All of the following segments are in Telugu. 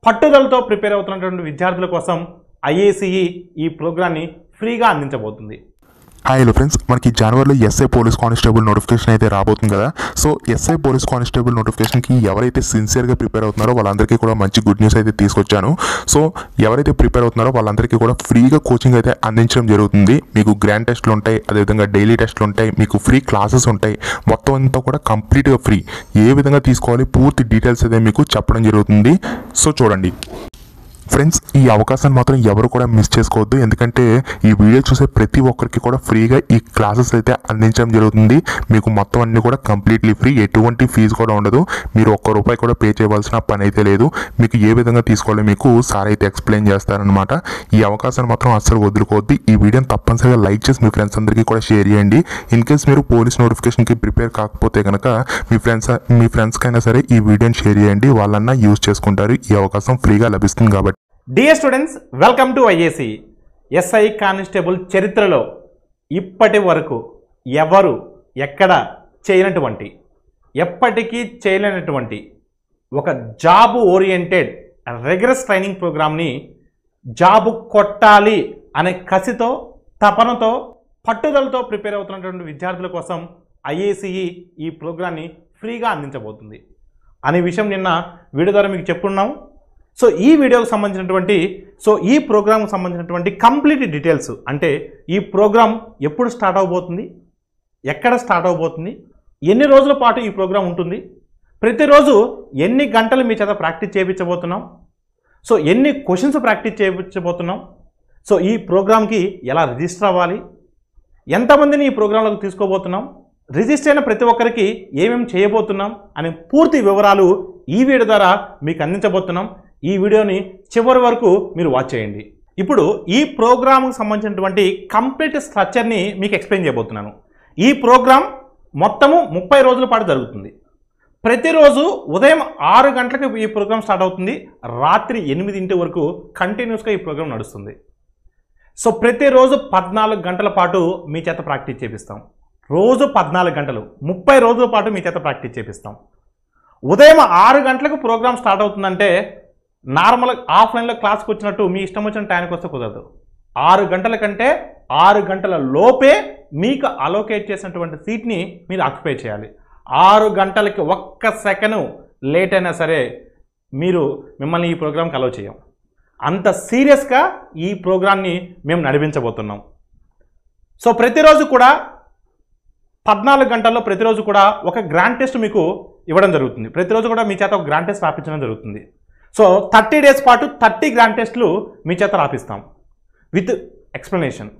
పట్టుదలతో ప్రిపేర్ అవుతున్నటువంటి విద్యార్థుల కోసం ఐఏసీఈ ఈ ప్రోగ్రాన్ని ఫ్రీగా అందించబోతుంది హాయ్ హలో ఫ్రెండ్స్ మనకి జనవరిలో ఎస్ఐ పోలీస్ కానిస్టేబుల్ నోటిఫికేషన్ అయితే రాబోతుంది కదా సో ఎస్ఐ పోలీస్ కానిస్టేబుల్ నోటిఫికేషన్కి ఎవరైతే సిన్సియర్గా ప్రిపేర్ అవుతున్నారో వాళ్ళందరికీ కూడా మంచి గుడ్ న్యూస్ అయితే తీసుకొచ్చాను సో ఎవరైతే ప్రిపేర్ అవుతున్నారో వాళ్ళందరికీ కూడా ఫ్రీగా కోచింగ్ అయితే అందించడం జరుగుతుంది మీకు గ్రాండ్ టెస్ట్లు ఉంటాయి అదేవిధంగా డైలీ టెస్ట్లు ఉంటాయి మీకు ఫ్రీ క్లాసెస్ ఉంటాయి మొత్తం అంతా కూడా కంప్లీట్గా ఫ్రీ ఏ విధంగా తీసుకోవాలి పూర్తి డీటెయిల్స్ అయితే మీకు చెప్పడం జరుగుతుంది సో చూడండి ఫ్రెండ్స్ ఈ అవకాశాన్ని మాత్రం ఎవరు కూడా మిస్ చేసుకోవద్దు ఎందుకంటే ఈ వీడియో చూసే ప్రతి ఒక్కరికి కూడా ఫ్రీగా ఈ క్లాసెస్ అయితే అందించడం జరుగుతుంది మీకు మొత్తం అన్ని కూడా కంప్లీట్లీ ఫ్రీ ఎటువంటి ఫీజు కూడా ఉండదు మీరు ఒక్క రూపాయి కూడా పే చేయవలసిన పని అయితే లేదు మీకు ఏ విధంగా తీసుకోవాలో మీకు సార్ అయితే ఎక్స్ప్లెయిన్ చేస్తారనమాట ఈ అవకాశాన్ని మాత్రం అస్సలు వదులుకోవద్దు ఈ వీడియోని తప్పనిసరిగా లైక్ చేసి మీ ఫ్రెండ్స్ అందరికీ కూడా షేర్ చేయండి ఇన్ కేస్ మీరు పోలీస్ నోటిఫికేషన్కి ప్రిపేర్ కాకపోతే కనుక మీ ఫ్రెండ్స్ మీ ఫ్రెండ్స్కైనా సరే ఈ వీడియోని షేర్ చేయండి వాళ్ళన్నా యూజ్ చేసుకుంటారు ఈ అవకాశం ఫ్రీగా లభిస్తుంది కాబట్టి dear students welcome to IAC SI constable చరిత్రలో ఇప్పటి వరకు ఎవరు ఎక్కడ చేయనటువంటి ఎప్పటికీ చేయలేనటువంటి ఒక జాబ్ ఓరియంటెడ్ రెగ్యులస్ ట్రైనింగ్ ప్రోగ్రామ్ని జాబు కొట్టాలి అనే కసితో తపనతో పట్టుదలతో ప్రిపేర్ అవుతున్నటువంటి విద్యార్థుల కోసం ఐఏసీఈ ఈ ప్రోగ్రాన్ని ఫ్రీగా అందించబోతుంది అనే విషయం నిన్న వీడియో ద్వారా మీకు చెప్పున్నాం సో ఈ వీడియోకి సంబంధించినటువంటి సో ఈ ప్రోగ్రామ్కి సంబంధించినటువంటి కంప్లీట్ డీటెయిల్స్ అంటే ఈ ప్రోగ్రామ్ ఎప్పుడు స్టార్ట్ అవబోతుంది ఎక్కడ స్టార్ట్ అవబోతుంది ఎన్ని రోజుల పాటు ఈ ప్రోగ్రామ్ ఉంటుంది ప్రతిరోజు ఎన్ని గంటలు మీ చేత ప్రాక్టీస్ చేయించబోతున్నాం సో ఎన్ని క్వశ్చన్స్ ప్రాక్టీస్ చేయించబోతున్నాం సో ఈ ప్రోగ్రామ్కి ఎలా రిజిస్టర్ అవ్వాలి ఎంతమందిని ఈ ప్రోగ్రాంలోకి తీసుకోబోతున్నాం రిజిస్టర్ అయిన ప్రతి ఒక్కరికి ఏమేమి చేయబోతున్నాం అనే పూర్తి వివరాలు ఈ వీడియో ద్వారా మీకు అందించబోతున్నాం ఈ వీడియోని చివరి వరకు మీరు వాచ్ చేయండి ఇప్పుడు ఈ ప్రోగ్రామ్కి సంబంధించినటువంటి కంప్లీట్ స్ట్రక్చర్ని మీకు ఎక్స్ప్లెయిన్ చేయబోతున్నాను ఈ ప్రోగ్రామ్ మొత్తము ముప్పై రోజుల పాటు జరుగుతుంది ప్రతిరోజు ఉదయం ఆరు గంటలకు ఈ ప్రోగ్రామ్ స్టార్ట్ అవుతుంది రాత్రి ఎనిమిదింటి వరకు కంటిన్యూస్గా ఈ ప్రోగ్రామ్ నడుస్తుంది సో ప్రతిరోజు పద్నాలుగు గంటల పాటు మీ చేత ప్రాక్టీస్ చేపిస్తాం రోజు పద్నాలుగు గంటలు ముప్పై రోజుల పాటు మీ చేత ప్రాక్టీస్ చేపిస్తాం ఉదయం ఆరు గంటలకు ప్రోగ్రామ్ స్టార్ట్ అవుతుందంటే నార్మల్ ఆఫ్లైన్లో క్లాస్కి వచ్చినట్టు మీ ఇష్టం వచ్చిన టైంకి వస్తే కుదరదు ఆరు గంటల కంటే ఆరు గంటల లోపే మీకు అలోకేట్ చేసినటువంటి సీట్ని మీరు ఆక్యుపై చేయాలి ఆరు గంటలకి ఒక్క సెకండ్ లేట్ అయినా సరే మీరు మిమ్మల్ని ఈ ప్రోగ్రామ్కి అలో చేయం అంత సీరియస్గా ఈ ప్రోగ్రామ్ని మేము నడిపించబోతున్నాం సో ప్రతిరోజు కూడా పద్నాలుగు గంటల్లో ప్రతిరోజు కూడా ఒక గ్రాండ్ టెస్ట్ మీకు ఇవ్వడం జరుగుతుంది ప్రతిరోజు కూడా మీ చేత ఒక గ్రాండ్ టెస్ట్ రాపించడం జరుగుతుంది సో థర్టీ డేస్ పాటు థర్టీ గ్రాండ్ టెస్ట్లు మీ చేత రాపిస్తాం విత్ ఎక్స్ప్లెనేషన్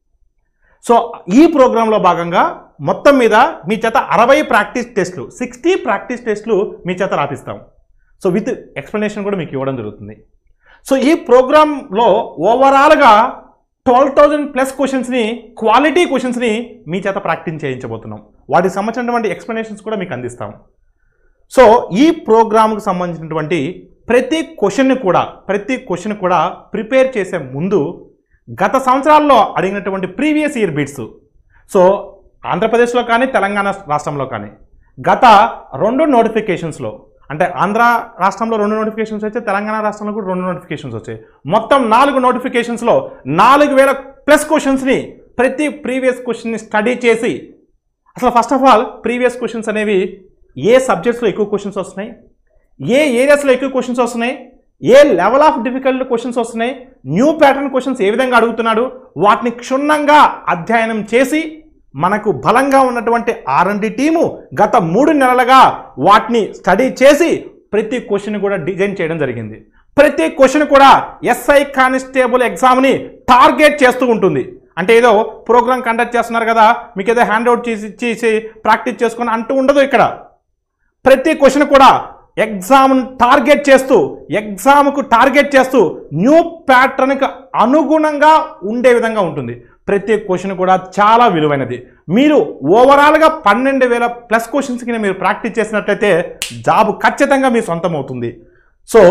సో ఈ ప్రోగ్రాంలో భాగంగా మొత్తం మీద మీ చేత అరవై ప్రాక్టీస్ టెస్ట్లు సిక్స్టీ ప్రాక్టీస్ టెస్ట్లు మీ చేత రాపిస్తాం సో విత్ ఎక్స్ప్లెనేషన్ కూడా మీకు ఇవ్వడం జరుగుతుంది సో ఈ ప్రోగ్రాంలో ఓవరాల్గా ట్వెల్వ్ థౌజండ్ ప్లస్ క్వశ్చన్స్ని క్వాలిటీ క్వశ్చన్స్ని మీ చేత ప్రాక్టీస్ చేయించబోతున్నాం వాటికి సంబంధించినటువంటి ఎక్స్ప్లెనేషన్స్ కూడా మీకు అందిస్తాం సో ఈ ప్రోగ్రామ్కి సంబంధించినటువంటి ప్రతి క్వశ్చన్ని కూడా ప్రతి క్వశ్చన్ కూడా ప్రిపేర్ చేసే ముందు గత సంవత్సరాల్లో అడిగినటువంటి ప్రీవియస్ ఇయర్ బిట్స్ సో ఆంధ్రప్రదేశ్లో కానీ తెలంగాణ రాష్ట్రంలో కానీ గత రెండు నోటిఫికేషన్స్లో అంటే ఆంధ్ర రాష్ట్రంలో రెండు నోటిఫికేషన్స్ వచ్చాయి తెలంగాణ రాష్ట్రంలో కూడా రెండు నోటిఫికేషన్స్ వచ్చాయి మొత్తం నాలుగు నోటిఫికేషన్స్లో నాలుగు వేల ప్లస్ క్వశ్చన్స్ని ప్రతి ప్రీవియస్ క్వశ్చన్ని స్టడీ చేసి అసలు first of all previous questions అనేవి ఏ సబ్జెక్ట్స్లో ఎక్కువ క్వశ్చన్స్ వస్తున్నాయి ఏ ఏరియాస్లో ఎక్కువ క్వశ్చన్స్ వస్తున్నాయి ఏ లెవెల్ ఆఫ్ డిఫికల్ట్ క్వశ్చన్స్ వస్తున్నాయి న్యూ ప్యాటర్న్ క్వశ్చన్స్ ఏ విధంగా అడుగుతున్నాడు వాటిని క్షుణ్ణంగా అధ్యయనం చేసి మనకు బలంగా ఉన్నటువంటి ఆర్ఎండి టీము గత మూడు నెలలుగా వాటిని స్టడీ చేసి ప్రతి క్వశ్చన్ కూడా డిజైన్ చేయడం జరిగింది ప్రతి క్వశ్చన్ కూడా ఎస్ఐ కానిస్టేబుల్ ఎగ్జామ్ని టార్గెట్ చేస్తూ ఉంటుంది అంటే ఏదో ప్రోగ్రామ్ కండక్ట్ చేస్తున్నారు కదా మీకు ఏదో హ్యాండ్ అవుట్ చేసి చేసి ప్రాక్టీస్ చేసుకొని అంటూ ఉండదు ఇక్కడ ప్రతి క్వశ్చన్ కూడా ఎగ్జామ్ టార్గెట్ చేస్తూ ఎగ్జామ్కు టార్గెట్ చేస్తూ న్యూ ప్యాటర్న్కి అనుగుణంగా ఉండే విధంగా ఉంటుంది ప్రతి క్వశ్చన్ కూడా చాలా విలువైనది మీరు ఓవరాల్గా పన్నెండు వేల ప్లస్ క్వశ్చన్స్కి మీరు ప్రాక్టీస్ చేసినట్లయితే జాబ్ ఖచ్చితంగా మీ సొంతం అవుతుంది సో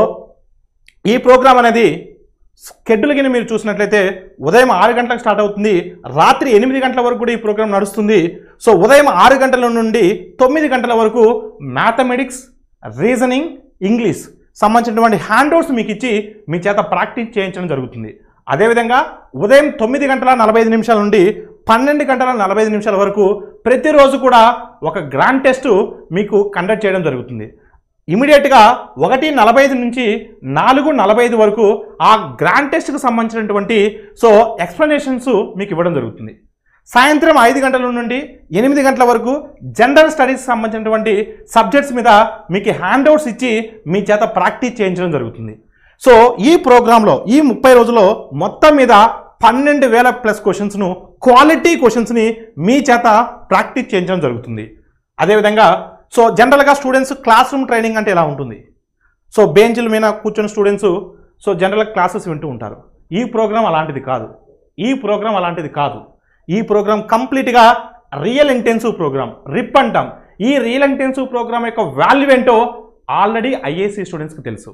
ఈ ప్రోగ్రామ్ అనేది షెడ్యూల్ కింద మీరు చూసినట్లయితే ఉదయం ఆరు గంటలకు స్టార్ట్ అవుతుంది రాత్రి ఎనిమిది గంటల వరకు కూడా ఈ ప్రోగ్రామ్ నడుస్తుంది సో ఉదయం ఆరు గంటల నుండి తొమ్మిది గంటల వరకు మ్యాథమెటిక్స్ రీజనింగ్ ఇంగ్లీష్ సంబంధించినటువంటి హ్యాండ్అవుట్స్ మీకు ఇచ్చి మీ చేత ప్రాక్టీస్ చేయించడం జరుగుతుంది అదేవిధంగా ఉదయం తొమ్మిది గంటల నలభై ఐదు నిమిషాల నుండి పన్నెండు గంటల నలభై ఐదు నిమిషాల వరకు ప్రతిరోజు కూడా ఒక గ్రాండ్ టెస్ట్ మీకు కండక్ట్ చేయడం జరుగుతుంది ఇమీడియట్గా ఒకటి నలభై ఐదు నుంచి నాలుగు నలభై ఐదు వరకు ఆ గ్రాండ్ టెస్ట్కి సంబంధించినటువంటి సో ఎక్స్ప్లెనేషన్స్ మీకు ఇవ్వడం జరుగుతుంది సాయంత్రం ఐదు గంటల నుండి ఎనిమిది గంటల వరకు జనరల్ స్టడీస్ సంబంధించినటువంటి సబ్జెక్ట్స్ మీద మీకు హ్యాండ్అవుట్స్ ఇచ్చి మీ చేత ప్రాక్టీస్ చేయించడం జరుగుతుంది సో ఈ ప్రోగ్రాంలో ఈ ముప్పై రోజుల్లో మొత్తం మీద పన్నెండు వేల ప్లస్ క్వశ్చన్స్ను క్వాలిటీ క్వశ్చన్స్ని మీ చేత ప్రాక్టీస్ చేయించడం జరుగుతుంది అదేవిధంగా సో జనరల్గా స్టూడెంట్స్ క్లాస్ రూమ్ ట్రైనింగ్ అంటే ఎలా ఉంటుంది సో బెంచ్ల మీద కూర్చొని స్టూడెంట్స్ సో జనరల్ క్లాసెస్ వింటూ ఉంటారు ఈ ప్రోగ్రామ్ అలాంటిది కాదు ఈ ప్రోగ్రామ్ అలాంటిది కాదు ఈ ప్రోగ్రామ్ కంప్లీట్గా రియల్ ఇంటెన్సివ్ ప్రోగ్రామ్ రిప్ అంటాం ఈ రియల్ ఇంటెన్సివ్ ప్రోగ్రామ్ యొక్క వాల్యూ ఏంటో ఆల్రెడీ ఐఏసీ స్టూడెంట్స్కి తెలుసు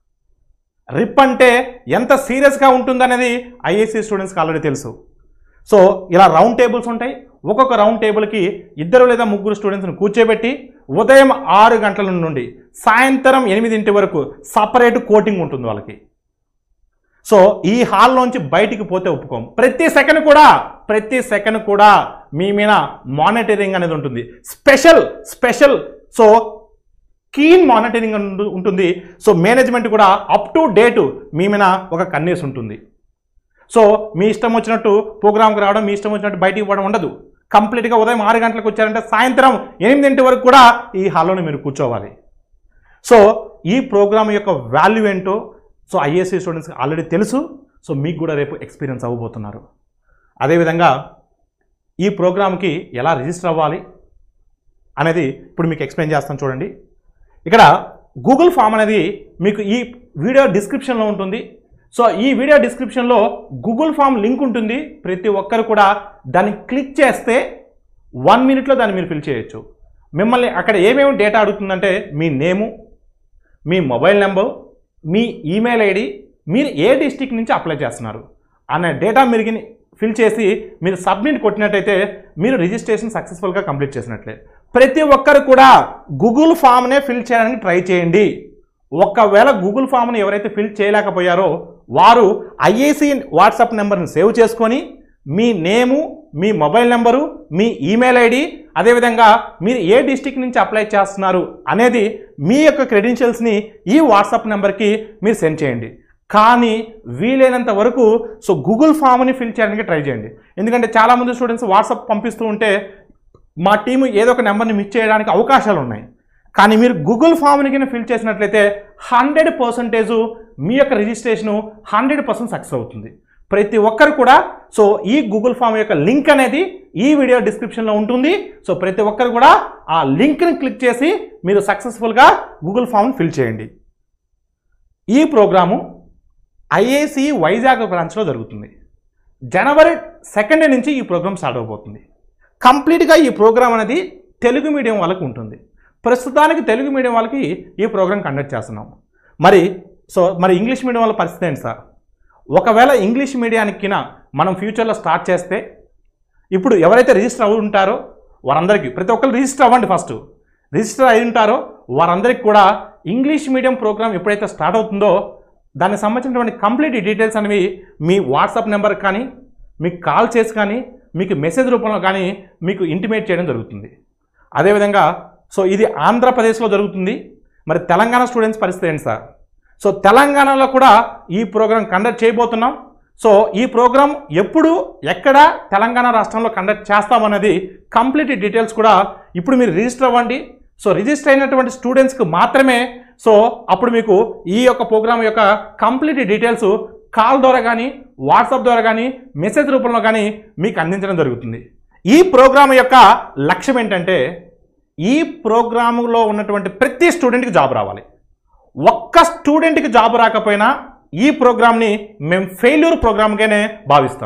రిప్ అంటే ఎంత సీరియస్గా ఉంటుందనేది ఐఏసీ స్టూడెంట్స్కి ఆల్రెడీ తెలుసు సో ఇలా రౌండ్ టేబుల్స్ ఉంటాయి ఒక్కొక్క రౌండ్ టేబుల్కి ఇద్దరు లేదా ముగ్గురు స్టూడెంట్స్ని కూర్చోబెట్టి ఉదయం ఆరు గంటల నుండి సాయంత్రం ఎనిమిదింటి వరకు సపరేట్ కోటింగ్ ఉంటుంది వాళ్ళకి సో ఈ హాల్లోంచి బయటికి పోతే ఒప్పుకోం ప్రతి సెకండ్ కూడా ప్రతి సెకండ్ కూడా మీ మీద మానిటరింగ్ అనేది ఉంటుంది special special so keen monitoring ఉంటు- ఉంటుంది సో మేనేజ్మెంట్ కూడా అప్ టు డేట్ మీ మీద ఒక కన్నేసి ఉంటుంది సో మీ ఇష్టం వచ్చినట్టు ప్రోగ్రామ్కి రావడం మీ ఇష్టం వచ్చినట్టు బయటికి పోవడం ఉండదు కంప్లీట్గా ఉదయం ఆరు గంటలకు వచ్చారంటే సాయంత్రం ఎనిమిదింటి వరకు కూడా ఈ హాల్లోనే మీరు కూర్చోవాలి సో ఈ ప్రోగ్రామ్ యొక్క వాల్యూ ఏంటో సో ఐఏసీ స్టూడెంట్స్కి ఆల్రెడీ తెలుసు సో మీకు కూడా రేపు ఎక్స్పీరియన్స్ అవ్వబోతున్నారు అదేవిధంగా ఈ ప్రోగ్రామ్కి ఎలా రిజిస్టర్ అవ్వాలి అనేది ఇప్పుడు మీకు ఎక్స్ప్లెయిన్ చేస్తాను చూడండి ఇక్కడ గూగుల్ ఫామ్ అనేది మీకు ఈ వీడియో డిస్క్రిప్షన్లో ఉంటుంది సో ఈ వీడియో డిస్క్రిప్షన్లో గూగుల్ ఫామ్ లింక్ ఉంటుంది ప్రతి ఒక్కరు కూడా దాన్ని క్లిక్ చేస్తే వన్ మినిట్లో దాన్ని మీరు ఫిల్ చేయొచ్చు మిమ్మల్ని అక్కడ ఏమేమి డేటా అడుగుతుందంటే మీ నేము మీ మొబైల్ నెంబర్ మీ ఈమెయిల్ ఐడి మీరు ఏ డిస్టిక్ నుంచి అప్లై చేస్తున్నారు అనే డేటా మీరు ఫిల్ చేసి మీరు సబ్మిట్ కొట్టినట్టయితే మీరు రిజిస్ట్రేషన్ సక్సెస్ఫుల్గా కంప్లీట్ చేసినట్లే ప్రతి ఒక్కరు కూడా గూగుల్ ఫామ్నే ఫిల్ చేయడానికి ట్రై చేయండి ఒకవేళ గూగుల్ ఫామ్ని ఎవరైతే ఫిల్ చేయలేకపోయారో వారు ఐఏసీ వాట్సాప్ నెంబర్ని సేవ్ చేసుకొని మీ నేము మీ మొబైల్ నెంబరు మీ ఈమెయిల్ ఐడి అదేవిధంగా మీరు ఏ డిస్టిక్ నుంచి అప్లై చేస్తున్నారు అనేది మీ యొక్క క్రెడెన్షియల్స్ని ఈ వాట్సాప్ నెంబర్కి మీరు సెండ్ చేయండి కానీ వీలైనంత వరకు సో గూగుల్ ఫామ్ని ఫిల్ చేయడానికి ట్రై చేయండి ఎందుకంటే చాలామంది స్టూడెంట్స్ వాట్సాప్ పంపిస్తూ ఉంటే మా టీము ఏదో ఒక నెంబర్ని మిస్ చేయడానికి అవకాశాలు ఉన్నాయి కానీ మీరు గూగుల్ ఫామ్ని కింద ఫిల్ చేసినట్లయితే హండ్రెడ్ పర్సెంటేజ్ మీ యొక్క రిజిస్ట్రేషను హండ్రెడ్ పర్సెంట్ సక్సెస్ అవుతుంది ప్రతి ఒక్కరు కూడా సో ఈ గూగుల్ ఫామ్ యొక్క లింక్ అనేది ఈ వీడియో డిస్క్రిప్షన్లో ఉంటుంది సో ప్రతి ఒక్కరు కూడా ఆ లింక్ని క్లిక్ చేసి మీరు సక్సెస్ఫుల్గా గూగుల్ ఫామ్ని ఫిల్ చేయండి ఈ ప్రోగ్రాము ఐఏసి వైజాగ్ బ్రాంచ్లో జరుగుతుంది జనవరి సెకండ్ నుంచి ఈ ప్రోగ్రామ్ స్టార్ట్ అవబోతుంది కంప్లీట్గా ఈ ప్రోగ్రామ్ అనేది తెలుగు మీడియం వాళ్ళకి ఉంటుంది ప్రస్తుతానికి తెలుగు మీడియం వాళ్ళకి ఈ ప్రోగ్రామ్ కండక్ట్ చేస్తున్నాం మరి సో మరి ఇంగ్లీష్ మీడియం వాళ్ళ పరిస్థితి ఏంటి సార్ ఒకవేళ ఇంగ్లీష్ మీడియానికి మనం ఫ్యూచర్లో స్టార్ట్ చేస్తే ఇప్పుడు ఎవరైతే రిజిస్టర్ అయి ఉంటారో వారందరికీ ప్రతి ఒక్కరు రిజిస్టర్ అవ్వండి ఫస్ట్ రిజిస్టర్ అయి ఉంటారో వారందరికీ కూడా ఇంగ్లీష్ మీడియం ప్రోగ్రామ్ ఎప్పుడైతే స్టార్ట్ అవుతుందో దానికి సంబంధించినటువంటి కంప్లీట్ డీటెయిల్స్ అనేవి మీ వాట్సాప్ నెంబర్ కానీ మీకు కాల్ చేసి కానీ మీకు మెసేజ్ రూపంలో కానీ మీకు ఇంటిమేట్ చేయడం జరుగుతుంది అదేవిధంగా సో ఇది ఆంధ్రప్రదేశ్లో జరుగుతుంది మరి తెలంగాణ స్టూడెంట్స్ పరిస్థితి ఏంటి సార్ సో తెలంగాణలో కూడా ఈ ప్రోగ్రాం కండక్ట్ చేయబోతున్నాం సో ఈ ప్రోగ్రాం ఎప్పుడు ఎక్కడ తెలంగాణ రాష్ట్రంలో కండక్ట్ చేస్తామన్నది కంప్లీట్ డీటెయిల్స్ కూడా ఇప్పుడు మీరు రిజిస్టర్ అవ్వండి సో రిజిస్టర్ అయినటువంటి స్టూడెంట్స్కి మాత్రమే సో అప్పుడు మీకు ఈ యొక్క ప్రోగ్రామ్ యొక్క కంప్లీట్ డీటెయిల్స్ కాల్ ద్వారా కానీ వాట్సాప్ ద్వారా కానీ మెసేజ్ రూపంలో కానీ మీకు అందించడం జరుగుతుంది ఈ ప్రోగ్రామ్ యొక్క లక్ష్యం ఏంటంటే ఈ ప్రోగ్రాములో ఉన్నటువంటి ప్రతి స్టూడెంట్కి జాబ్ రావాలి ఒక్క స్టూడెంట్కి జాబ్ రాకపోయినా ఈ ప్రోగ్రామ్ని మేము ఫెయిల్యూర్ ప్రోగ్రామ్గానే భావిస్తాం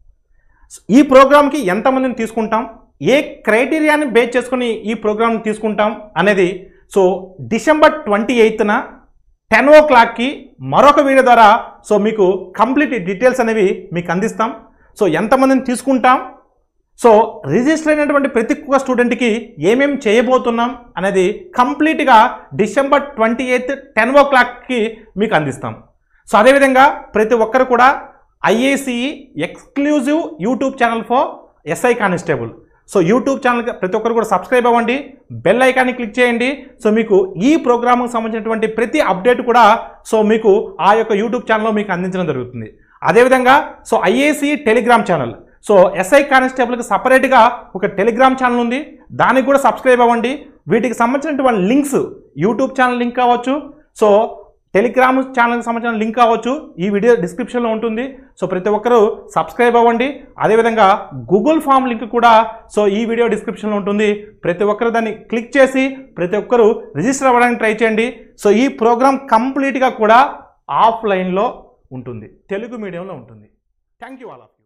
ఈ ప్రోగ్రామ్కి ఎంతమందిని తీసుకుంటాం ఏ క్రైటీరియాని బేస్ చేసుకుని ఈ ప్రోగ్రామ్ని తీసుకుంటాం అనేది సో డిసెంబర్ ట్వంటీ ఎయిత్న టెన్ ఓ క్లాక్కి మరొక వీడియో ద్వారా సో మీకు కంప్లీట్ డీటెయిల్స్ అనేవి మీకు అందిస్తాం సో ఎంతమందిని తీసుకుంటాం సో రిజిస్టర్ అయినటువంటి ప్రతి ఒక్క స్టూడెంట్కి ఏమేం చేయబోతున్నాం అనేది కంప్లీట్గా డిసెంబర్ ట్వంటీ ఎయిత్ టెన్ ఓ క్లాక్కి మీకు అందిస్తాం సో అదేవిధంగా ప్రతి ఒక్కరు కూడా IACE exclusive YouTube channel for SI constable so YouTube channel ప్రతి ఒక్కరు కూడా సబ్స్క్రైబ్ అవ్వండి బెల్ ఐకాన్ని క్లిక్ చేయండి సో మీకు ఈ ప్రోగ్రామ్కి సంబంధించినటువంటి ప్రతి అప్డేట్ కూడా సో మీకు ఆ యొక్క యూట్యూబ్ ఛానల్లో మీకు అందించడం జరుగుతుంది అదేవిధంగా so IAC Telegram channel so SI కానిస్టేబుల్కి సపరేట్గా ఒక టెలిగ్రామ్ ఛానల్ ఉంది దానికి కూడా సబ్స్క్రైబ్ అవ్వండి వీటికి సంబంధించినటువంటి లింక్స్ యూట్యూబ్ ఛానల్ లింక్ కావచ్చు సో టెలిగ్రామ్ ఛానల్కి సంబంధించిన లింక్ కావచ్చు ఈ వీడియో డిస్క్రిప్షన్లో ఉంటుంది సో ప్రతి ఒక్కరూ సబ్స్క్రైబ్ అవ్వండి అదేవిధంగా గూగుల్ ఫామ్ లింక్ కూడా సో ఈ వీడియో డిస్క్రిప్షన్లో ఉంటుంది ప్రతి ఒక్కరు దాన్ని క్లిక్ చేసి ప్రతి ఒక్కరూ రిజిస్టర్ అవ్వడానికి ట్రై చేయండి సో ఈ ప్రోగ్రామ్ కంప్లీట్గా కూడా ఆఫ్లైన్లో ఉంటుంది తెలుగు మీడియంలో ఉంటుంది థ్యాంక్ యూ ఆల్